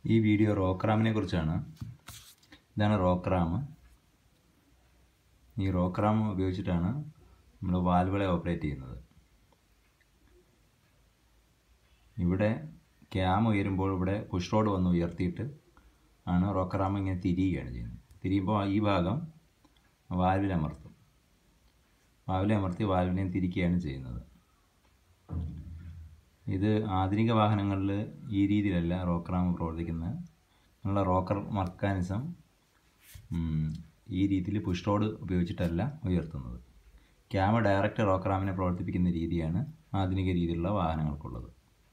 ഈ വീഡിയോ റോക്രാമിനെ കുറിച്ചാണ് ഇതാണ് റോക്രാം ഈ റോക്രാം ഉപയോഗിച്ചിട്ടാണ് നമ്മൾ വാൽവുകളെ ഓപ്പറേറ്റ് ചെയ്യുന്നത് ഇവിടെ ക്യാം ഉയരുമ്പോൾ ഇവിടെ പുഷ് റോഡ് വന്ന് ഉയർത്തിയിട്ട് ആണ് റോക്കറാം ഇങ്ങനെ തിരിയുകയാണ് ചെയ്യുന്നത് തിരിയുമ്പോൾ ഈ ഭാഗം വാൽവിൽ അമർത്തും വാൽവിൽ അമർത്തി വാൽവിനെ തിരിക്കുകയാണ് ചെയ്യുന്നത് ഇത് ആധുനിക വാഹനങ്ങളിൽ ഈ രീതിയിലല്ല റോക്കറാം പ്രവർത്തിക്കുന്നത് ഉള്ള റോക്കർ മെക്കാനിസം ഈ രീതിയിൽ പുഷ് റോഡ് ഉപയോഗിച്ചിട്ടല്ല ഉയർത്തുന്നത് ക്യാമ ഡയറക്റ്റ് റോക്കറാമിനെ പ്രവർത്തിപ്പിക്കുന്ന രീതിയാണ് ആധുനിക രീതിയിലുള്ള വാഹനങ്ങൾക്കുള്ളത്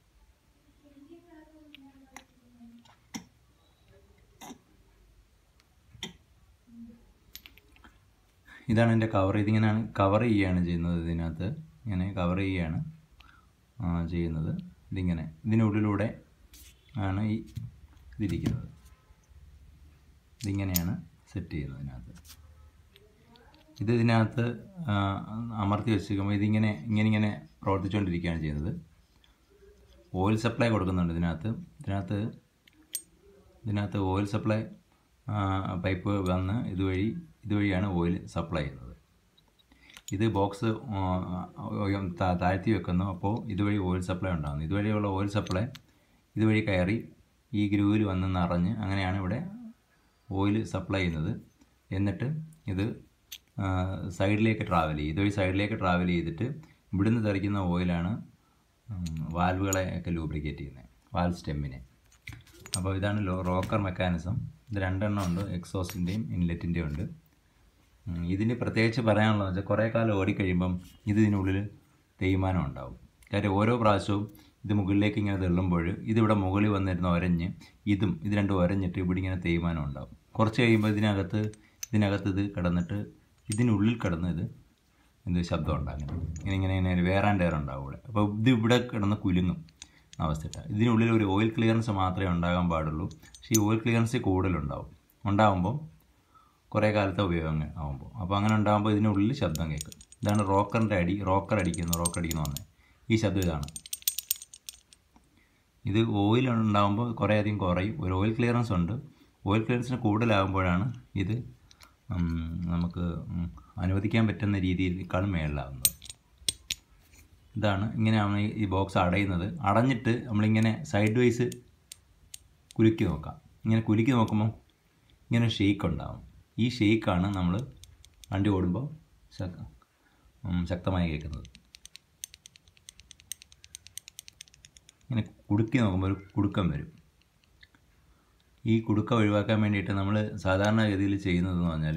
ഇതാണ് എൻ്റെ കവർ ഇതിങ്ങനെയാണ് കവർ ചെയ്യുകയാണ് ചെയ്യുന്നത് ഇതിനകത്ത് ഇങ്ങനെ കവർ ചെയ്യുകയാണ് ആ, ചെയ്യുന്നത് ഇതിങ്ങനെ ഇതിനുള്ളിലൂടെ ആണ് ഈ ഇതിരിക്കുന്നത് ഇതിങ്ങനെയാണ് സെറ്റ് ചെയ്യുന്നത് ഇതിനകത്ത് ഇത് ഇതിനകത്ത് ആ, അമർത്തി വെച്ചിരിക്കുമ്പോൾ ഇതിങ്ങനെ ഇങ്ങനെ ഇങ്ങനെ പ്രവർത്തിച്ചുകൊണ്ടിരിക്കുകയാണ് ചെയ്യുന്നത് ഓയിൽ സപ്ലൈ കൊടുക്കുന്നുണ്ട് ഇതിനകത്ത് ഇതിനകത്ത് ഇതിനകത്ത് ഓയിൽ സപ്ലൈ പൈപ്പ് വന്ന് ഇതുവഴി ഇതുവഴിയാണ് ഓയിൽ സപ്ലൈ ചെയ്യുന്നത് ഇത് ബോക്സ് താഴ്ത്തി വെക്കുന്നു അപ്പോൾ ഇതുവഴി ഓയിൽ സപ്ലൈ ഉണ്ടാകുന്നു ഇതുവഴിയുള്ള ഓയിൽ സപ്ലൈ ഇതുവഴി കയറി ഈ ഗ്രൂവിൽ വന്ന് നിറഞ്ഞ് അങ്ങനെയാണ് ഇവിടെ ഓയിൽ സപ്ലൈ ചെയ്യുന്നത് എന്നിട്ട് ഇത് ആ, സൈഡിലേക്ക് ട്രാവൽ ചെയ്യും ഇതുവഴി സൈഡിലേക്ക് ട്രാവൽ ചെയ്തിട്ട് ഇവിടുന്ന് തെറിക്കുന്ന ഓയിലാണ് ഉം, വാൽവുകളെയൊക്കെ ലൂബ്രിക്കേറ്റ് ചെയ്യുന്നത് വാൽവ് സ്റ്റെമ്മിനെ അപ്പോൾ ഇതാണ് ലോ റോക്കർ മെക്കാനിസം ഇത് രണ്ടെണ്ണം ഉണ്ട് എക്സോസിൻ്റെയും ഇൻലെറ്റിൻ്റെയും ഉണ്ട് ഉം, ഇതിന് പ്രത്യേകിച്ച് പറയാനുള്ളത് വെച്ചാൽ കുറേ കാലം ഓടിക്കഴിയുമ്പം ഇത് ഇതിനുള്ളിൽ തേയ്മാനം ഉണ്ടാവും കാര്യം ഓരോ പ്രാവശ്യവും ഇത് മുകളിലേക്ക് ഇങ്ങനെ തള്ളുമ്പോൾ ഇതിവിടെ മുകളിൽ വന്നിരുന്ന് ഒരഞ്ഞ് ഇതും ഇത് രണ്ടും ഒരഞ്ഞിട്ട് ഇവിടെ ഇങ്ങനെ തേയ്മാനം ഉണ്ടാവും കുറച്ച് കഴിയുമ്പോൾ ഇതിനകത്ത് ഇതിനകത്ത് ഇത് കിടന്നിട്ട് ഇതിനുള്ളിൽ കിടന്ന് ഇത് എന്ത് ശബ്ദം ഉണ്ടാകും ഇങ്ങനെ ഇങ്ങനെ ഇങ്ങനെ വേറാൻ ടയർ ഉണ്ടാവും ഇവിടെ അപ്പോൾ ഇത് ഇവിടെ കിടന്ന് കുലുങ്ങും അവസ്ഥയിട്ടാണ് ഇതിനുള്ളിൽ ഒരു ഓയിൽ ക്ലിയറൻസ് മാത്രമേ ഉണ്ടാകാൻ പാടുള്ളൂ പക്ഷേ ഈ ഓയിൽ ക്ലിയറൻസ് കൂടുതലുണ്ടാവും ഉണ്ടാകുമ്പോൾ കുറേ കാലത്തെ ഉപയോഗം ആകുമ്പോൾ അപ്പോൾ അങ്ങനെ ഉണ്ടാകുമ്പോൾ ഇതിനുള്ളിൽ ശബ്ദം കേൾക്കും ഇതാണ് റോക്കറിൻ്റെ അടി റോക്കർ അടിക്കുന്നു റോക്കർ അടിക്കുന്നു വന്നത് ഈ ശബ്ദം ഇതാണ് ഇത് ഓയിൽ ഉണ്ടാകുമ്പോൾ കുറേ അധികം കുറയും ഒരു ഓയിൽ ക്ലിയറൻസ് ഉണ്ട് ഓയിൽ ക്ലിയറൻസിന് കൂടുതലാകുമ്പോഴാണ് ഇത് ഉം, നമുക്ക് ഉം, അനുവദിക്കാൻ പറ്റുന്ന രീതിയിലേക്കാളും മേളിലാകുന്നത് ഇതാണ് ഇങ്ങനെയാണ് ഈ- ഈ ബോക്സ് അടയുന്നത് അടഞ്ഞിട്ട് നമ്മളിങ്ങനെ സൈഡ് വൈസ് കുലുക്കി നോക്കാം ഇങ്ങനെ കുലുക്കി നോക്കുമ്പോൾ ഇങ്ങനെ ഷെയ്ക്ക് ഉണ്ടാവും ഈ ഷെയ്ക്കാണ് നമ്മൾ വണ്ടി ഓടുമ്പോൾ ശക്ത- ഉം, ശക്തമായി കേൾക്കുന്നത് ഇങ്ങനെ കുടുക്കി നോക്കുമ്പോൾ ഒരു കുടുക്കം വരും ഈ കുടുക്ക ഒഴിവാക്കാൻ വേണ്ടിയിട്ട് നമ്മൾ സാധാരണഗതിയിൽ ചെയ്യുന്നതെന്ന് പറഞ്ഞാൽ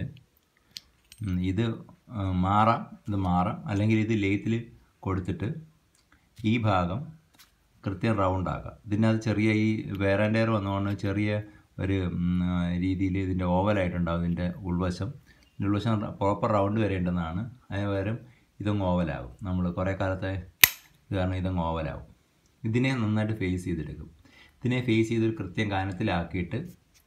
ഉം, ഇത് ആ, മാറാം ഇത് മാറാം അല്ലെങ്കിൽ ഇത് ലെയ്ത്തിൽ കൊടുത്തിട്ട് ഈ ഭാഗം കൃത്യം റൗണ്ട് ആക്കാം ഇതിനകത്ത് ചെറിയ ഈ വേറാൻഡയർ വന്നുകൊണ്ട് ചെറിയ ഒരു രീതിയിൽ ഇതിൻ്റെ ഓവലായിട്ടുണ്ടാവും ഇതിൻ്റെ ഉൾവശം ഇതിൻ്റെ ഉൾവശം പ്രോപ്പർ റൗണ്ട് വരേണ്ടതാണ് അതിന് പകരം ഇതങ്ങ് ഓവലാകും നമ്മൾ കുറേ കാലത്തെ ഇത് കാരണം ഇതങ്ങ് ഓവലാകും ഇതിനെ നന്നായിട്ട് ഫേസ് ചെയ്തെടുക്കും ഇതിനെ ഫേസ് ചെയ്ത് ഒരു കൃത്യം കാനത്തിലാക്കിയിട്ട്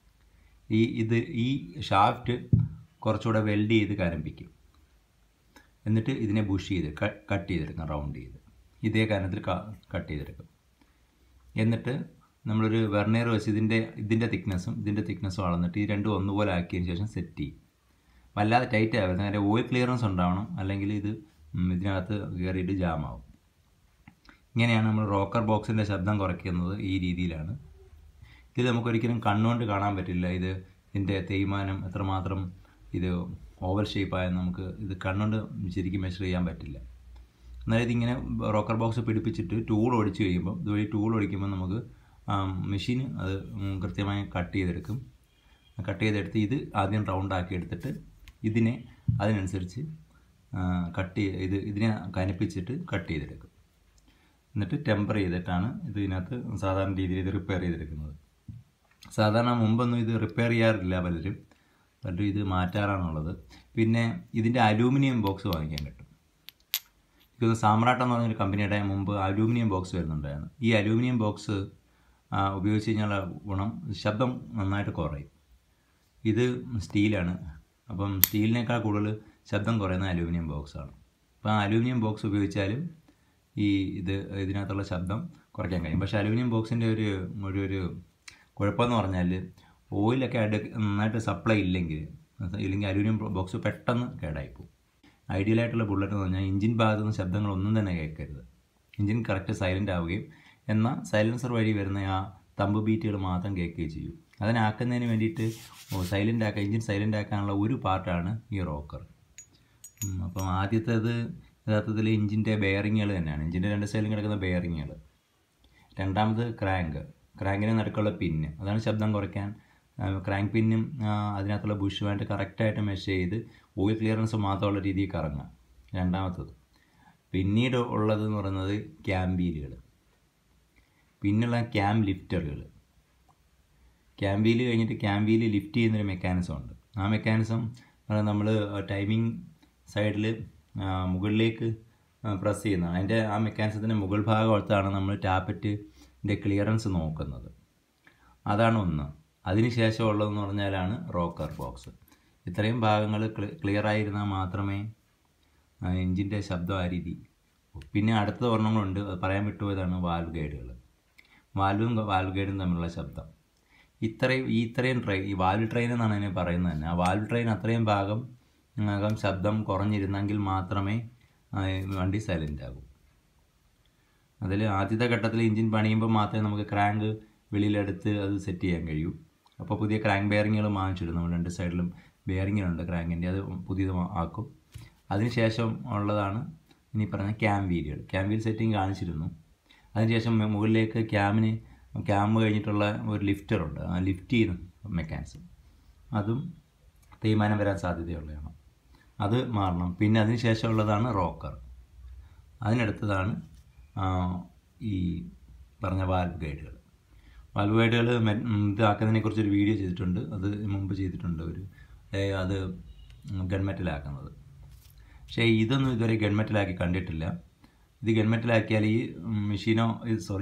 ഈ ഇത് ഈ ഷാഫ്റ്റ് കുറച്ചുകൂടെ വെൽഡ് ചെയ്ത് കരമ്പിക്കും എന്നിട്ട് ഇതിനെ ബുഷ് ചെയ്ത് കട്ട് ചെയ്തെടുക്കാം റൗണ്ട് ചെയ്ത് ഇതേ കാരണത്തിൽ കട്ട് ചെയ്തെടുക്കും എന്നിട്ട് നമ്മളൊരു വെർണിയർ വെച്ച് ഇതിൻ്റെ ഇതിൻ്റെ തിക്നെസ്സും ഇതിൻ്റെ തിക്നെസ്സും അളന്നിട്ട് ഈ രണ്ടും ഒന്നുപോലെ ആക്കിയതിന് ശേഷം സെറ്റ് ചെയ്യും വല്ലാതെ ടൈറ്റ് ആവരുത് അതിൻ്റെ ഓയിൽ ക്ലിയറൻസ് ഉണ്ടാവണം അല്ലെങ്കിൽ ഇത് ഉം, ഇതിനകത്ത് കയറിയിട്ട് ജാമാവും ഇങ്ങനെയാണ് നമ്മൾ റോക്കർ ബോക്സിൻ്റെ ശബ്ദം കുറയ്ക്കുന്നത് ഈ രീതിയിലാണ് ഇത് നമുക്കൊരിക്കലും കണ്ണുകൊണ്ട് കാണാൻ പറ്റില്ല ഇത് ഇതിൻ്റെ തേയ്മാനം എത്രമാത്രം ഇത് ഓവൽ ഷേപ്പായെന്ന് നമുക്ക് ഇത് കണ്ണുകൊണ്ട് ശരിക്കും മെഷർ ചെയ്യാൻ പറ്റില്ല എന്നാൽ ഇതിങ്ങനെ റോക്കർ ബോക്സ് പിടിപ്പിച്ചിട്ട് ടൂൾ ഒടിച്ച് കഴിയുമ്പോൾ ഇതുവഴി ടൂൾ ഒടിക്കുമ്പോൾ നമുക്ക് മെഷീൻ അത് ഉം, കൃത്യമായി കട്ട് ചെയ്തെടുക്കും കട്ട് ചെയ്തെടുത്ത് ഇത് ആദ്യം റൗണ്ട് ആക്കി എടുത്തിട്ട് ഇതിനെ അതിനനുസരിച്ച് കട്ട് ഇത് ഇതിനെ കനപ്പിച്ചിട്ട് കട്ട് ചെയ്തെടുക്കും എന്നിട്ട് ടെമ്പർ ചെയ്തിട്ടാണ് ഇത് ഇതിനകത്ത് സാധാരണ രീതിയിൽ ഇത് റിപ്പയർ ചെയ്തെടുക്കുന്നത് സാധാരണ മുമ്പൊന്നും ഇത് റിപ്പയർ ചെയ്യാറില്ല പലരും പലരും ഇത് മാറ്റാറാണുള്ളത് പിന്നെ ഇതിൻ്റെ അലൂമിനിയം ബോക്സ് വാങ്ങിക്കാൻ കിട്ടും ഇത് സാമ്രാട്ട് എന്ന് പറഞ്ഞൊരു കമ്പനിയുടെ മുമ്പ് അലൂമിനിയം ബോക്സ് വരുന്നുണ്ടായിരുന്നു ഈ അലൂമിനിയം ബോക്സ് ആ, ഉപയോഗിച്ച് കഴിഞ്ഞാൽ ഗുണം ശബ്ദം നന്നായിട്ട് കുറയും ഇത് സ്റ്റീലാണ് അപ്പം സ്റ്റീലിനേക്കാൾ കൂടുതൽ ശബ്ദം കുറയുന്ന അലൂമിനിയം ബോക്സാണ് അപ്പോൾ ആ അലൂമിനിയം ബോക്സ് ഉപയോഗിച്ചാലും ഈ ഇത് ഇതിനകത്തുള്ള ശബ്ദം കുറയ്ക്കാൻ കഴിയും പക്ഷേ അലൂമിനിയം ബോക്സിൻ്റെ ഒരു ഒരു ഒരു കുഴപ്പമെന്ന് പറഞ്ഞാൽ ഓയിലൊക്കെ അടു നന്നായിട്ട് സപ്ലൈ ഇല്ലെങ്കിൽ ഇല്ലെങ്കിൽ അലൂമിനിയം ബോക്സ് പെട്ടെന്ന് കേടായി പോകും ഐഡിയലായിട്ടുള്ള ബുള്ളറ്റ് എന്ന് പറഞ്ഞാൽ എഞ്ചിൻ ഭാഗത്തു നിന്ന് ശബ്ദങ്ങളൊന്നും തന്നെ കേൾക്കരുത് എഞ്ചിൻ കറക്റ്റ് സൈലൻ്റ് ആവുകയും എന്നാൽ സൈലൻസർ വഴി വരുന്ന ആ തമ്പ് ബീറ്റുകൾ മാത്രം കേൾക്കുകയും ചെയ്യും അതിനാക്കുന്നതിന് വേണ്ടിയിട്ട് സൈലൻ്റ് ആക്കാൻ എഞ്ചിൻ സൈലൻ്റ് ആക്കാനുള്ള ഒരു പാർട്ടാണ് ഈ റോക്കർ അപ്പം ആദ്യത്തേത് യഥാർത്ഥത്തിൽ എഞ്ചിൻ്റെ ബെയറിങ്ങുകൾ തന്നെയാണ് എഞ്ചിൻ്റെ രണ്ട് സൈഡിലും കിടക്കുന്ന ബെയറിങ്ങുകൾ രണ്ടാമത് ക്രാങ്ക് ക്രാങ്കിന് നടുക്കുള്ള പിന്ന് അതാണ് ശബ്ദം കുറയ്ക്കാൻ ക്രാങ്ക് പിന്നും അതിനകത്തുള്ള ബുഷുമായിട്ട് കറക്റ്റായിട്ട് മെഷ് ചെയ്ത് ഓയിൽ ക്ലിയറൻസ് മാത്രമുള്ള രീതിയിൽ കറങ്ങുക രണ്ടാമത്തത് പിന്നീട് ഉള്ളത് എന്ന് പറയുന്നത് ക്യാമ്പീലുകൾ പിന്നുള്ള ക്യാം ലിഫ്റ്ററുകൾ ക്യാമ്പീല് കഴിഞ്ഞിട്ട് ക്യാമ്പീല് ലിഫ്റ്റ് ചെയ്യുന്നൊരു മെക്കാനിസം ഉണ്ട് ആ മെക്കാനിസം നമ്മൾ ടൈമിംഗ് സൈഡിൽ മുകളിലേക്ക് പ്രസ് ചെയ്യുന്നതാണ് അതിൻ്റെ ആ മെക്കാനിസത്തിൻ്റെ മുകൾ ഭാഗത്താണ് നമ്മൾ ടാപ്പറ്റിൻ്റെ ക്ലിയറൻസ് നോക്കുന്നത് അതാണ് ഒന്ന് അതിനുശേഷം ഉള്ളതെന്ന് പറഞ്ഞാലാണ് റോക്കർ ബോക്സ് ഇത്രയും ഭാഗങ്ങൾ ക്ലിയർ ആയിരുന്നാൽ മാത്രമേ എഞ്ചിൻ്റെ ശബ്ദം ആ രീതി പിന്നെ അടുത്ത ഒരെണ്ണങ്ങളുണ്ട് അത് പറയാൻ വിട്ടുപോയതാണ് വാൽവ് ഗൈഡുകൾ വാൽവും വാൽവ് ഗൈഡും തമ്മിലുള്ള ശബ്ദം ഇത്രയും ഈ ഇത്രയും ട്രെയിൻ ഈ വാൽവ് ട്രെയിൻ എന്നാണ് അതിനെ പറയുന്നത് തന്നെ ആ വാൽവ് ട്രെയിൻ അത്രയും ഭാഗം അകം ശബ്ദം കുറഞ്ഞിരുന്നെങ്കിൽ മാത്രമേ വണ്ടി സൈലൻ്റ് ആകൂ അതിൽ ആദ്യത്തെ ഘട്ടത്തിൽ എഞ്ചിൻ പണിയുമ്പോൾ മാത്രമേ നമുക്ക് ക്രാങ്ക് വെളിയിലെടുത്ത് അത് സെറ്റ് ചെയ്യാൻ കഴിയൂ അപ്പോൾ പുതിയ ക്രാങ്ക് ബെയറിങ്ങുകൾ വാങ്ങിച്ചിടും നമ്മൾ രണ്ട് സൈഡിലും ബെയറിങ്ങുണ്ട് ക്രാങ്കിൻ്റെ അത് പുതിയത് ആക്കും അതിനുശേഷം ഉള്ളതാണ് ഇനി പറഞ്ഞ ക്യാം വീലുകൾ ക്യാം വീൽ സെറ്റിംഗ് കാണിച്ചിരുന്നു അതിനുശേഷം മുകളിലേക്ക് ക്യാമിന് ക്യാം കഴിഞ്ഞിട്ടുള്ള ഒരു ലിഫ്റ്ററുണ്ട് ആ ലിഫ്റ്റ് ചെയ്യുന്ന മെക്കാനിസം അതും തേയ്മാനം വരാൻ സാധ്യതയുള്ളതാണ് അത് മാറണം പിന്നെ അതിന് ശേഷമുള്ളതാണ് റോക്കർ അതിനടുത്തതാണ് ഈ പറഞ്ഞ വാൽവ് ഗൈഡുകൾ വാൽവ് ഗൈഡുകൾ ഇതാക്കുന്നതിനെ കുറിച്ചൊരു വീഡിയോ ചെയ്തിട്ടുണ്ട് അത് മുമ്പ് ചെയ്തിട്ടുണ്ട് ഒരു അത് ഗൺമെറ്റലാക്കുന്നത് പക്ഷേ ഇതൊന്നും ഇതുവരെ ഗൺമെറ്റലാക്കി കണ്ടിട്ടില്ല ഇത് ഗൺമെറ്റലാക്കിയാൽ ഈ മെഷീനോ സോറി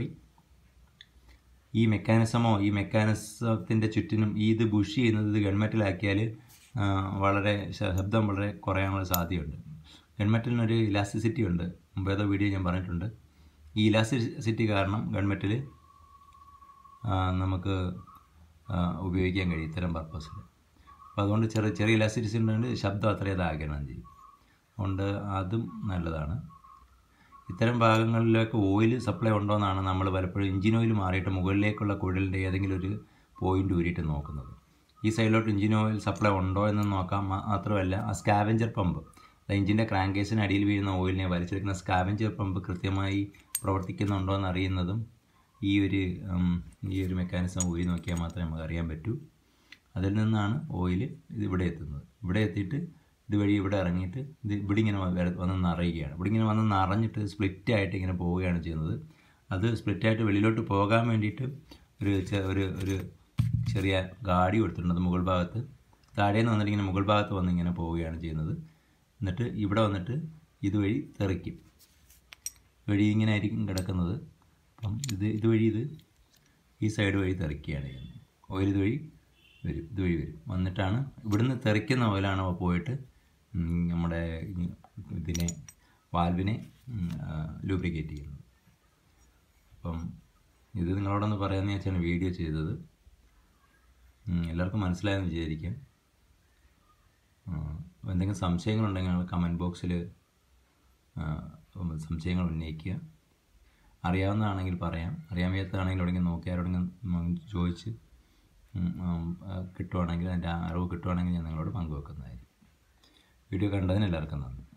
ഈ മെക്കാനിസമോ ഈ മെക്കാനിസത്തിൻ്റെ ചുറ്റിനും ഈ ഇത് ബുഷ് ചെയ്യുന്നത് ഇത് ഗൺമെറ്റലാക്കിയാൽ വളരെ ശബ്ദം വളരെ കുറയാനുള്ള സാധ്യതയുണ്ട് ഗൺമെറ്റലിനൊരു ഇലാസ്റ്റിസിറ്റി ഉണ്ട് മുമ്പ് ഏതോ വീഡിയോ ഞാൻ പറഞ്ഞിട്ടുണ്ട് ഈ ഇലാസ്റ്റിസിറ്റി കാരണം ഗൺമെറ്റൽ നമുക്ക് ഉപയോഗിക്കാൻ കഴിയും ഇത്തരം പർപ്പസിൽ അപ്പോൾ അതുകൊണ്ട് ചെറിയ ചെറിയ ഇലാസ്റ്റിസിറ്റി ഉണ്ടെങ്കിൽ ശബ്ദം അത്ര ഇതാകണം ചെയ്യും അതുകൊണ്ട് അതും നല്ലതാണ് ഇത്തരം ഭാഗങ്ങളിലേക്ക് ഓയിൽ സപ്ലൈ ഉണ്ടോ എന്നാണ് നമ്മൾ പലപ്പോഴും എഞ്ചിൻ ഓയിൽ മാറിയിട്ട് മുകളിലേക്കുള്ള കുഴലിൻ്റെ ഏതെങ്കിലും ഒരു പോയിന്റ് ഊരിയിട്ട് നോക്കുന്നത് ഈ സൈഡിലോട്ട് എഞ്ചിൻ ഓയിൽ സപ്ലൈ ഉണ്ടോ എന്ന് നോക്കാം മാത്രമല്ല ആ സ്കാവഞ്ചർ പമ്പ് എഞ്ചിൻ്റെ ക്രാങ്കേസിന് അടിയിൽ വീഴുന്ന ഓയിലിനെ വലിച്ചെടുക്കുന്ന സ്കാവഞ്ചർ പമ്പ് കൃത്യമായി പ്രവർത്തിക്കുന്നുണ്ടോ എന്ന് അറിയുന്നതും ഈ ഒരു ഈ ഒരു മെക്കാനിസം ഊരി നോക്കിയാൽ മാത്രമേ നമുക്ക് അറിയാൻ പറ്റൂ അതിൽ നിന്നാണ് ഓയിൽ ഇത് ഇവിടെ എത്തുന്നത് ഇവിടെ എത്തിയിട്ട് ഇതുവഴി ഇവിടെ ഇറങ്ങിയിട്ട് ഇത് ഇവിടെ ഇങ്ങനെ വന്ന് നിറയുകയാണ് ഇവിടെ ഇങ്ങനെ വന്ന് നിറഞ്ഞിട്ട് സ്പ്ലിറ്റ് ആയിട്ട് ഇങ്ങനെ പോവുകയാണ് ചെയ്യുന്നത് അത് സ്പ്ലിറ്റായിട്ട് വെളിയിലോട്ട് പോകാൻ വേണ്ടിയിട്ട് ഒരു ഒരു ഒരു ചെറിയ ഗാഡി കൊടുത്തിട്ടുണ്ട് മുകൾ ഭാഗത്ത് താഴെ നിന്ന് വന്നിട്ട് ഇങ്ങനെ മുകൾ ഭാഗത്ത് വന്ന് ഇങ്ങനെ പോവുകയാണ് ചെയ്യുന്നത് എന്നിട്ട് ഇവിടെ വന്നിട്ട് ഇതുവഴി തെറിക്കും വഴി ഇങ്ങനെ ആയിരിക്കും കിടക്കുന്നത് അപ്പം ഇത് ഇതുവഴി ഇത് ഈ സൈഡ് വഴി തെറിക്കുകയാണ് ചെയ്യുന്നത് ഓയിൽ ഇതുവഴി വരും ഇതുവഴി വരും വന്നിട്ടാണ് ഇവിടുന്ന് തെറിക്കുന്ന ഓയിലാണ് പോയിട്ട് നമ്മുടെ ഇതിനെ വാൽവിനെ ലൂബ്രിക്കേറ്റ് ചെയ്യുന്നത് അപ്പം ഇത് നിങ്ങളോടൊന്ന് പറയാമെന്ന് വെച്ചാണ് വീഡിയോ ചെയ്തത് എല്ലാവർക്കും മനസ്സിലായെന്ന് വിചാരിക്കാം എന്തെങ്കിലും സംശയങ്ങളുണ്ടെങ്കിൽ കമൻറ്റ് ബോക്സിൽ സംശയങ്ങൾ ഉന്നയിക്കുക അറിയാവുന്നതാണെങ്കിൽ പറയാം അറിയാൻ വയ്യാത്തതാണെങ്കിൽ എവിടെയെങ്കിലും നോക്കി ആരോടെങ്കിലും ചോദിച്ച് കിട്ടുവാണെങ്കിൽ അതിൻ്റെ അറിവ് കിട്ടുവാണെങ്കിൽ ഞാൻ നിങ്ങളോട് പങ്കുവെക്കുന്നതായിരിക്കും വീഡിയോ കണ്ടതിന് എല്ലാവർക്കും നന്ദി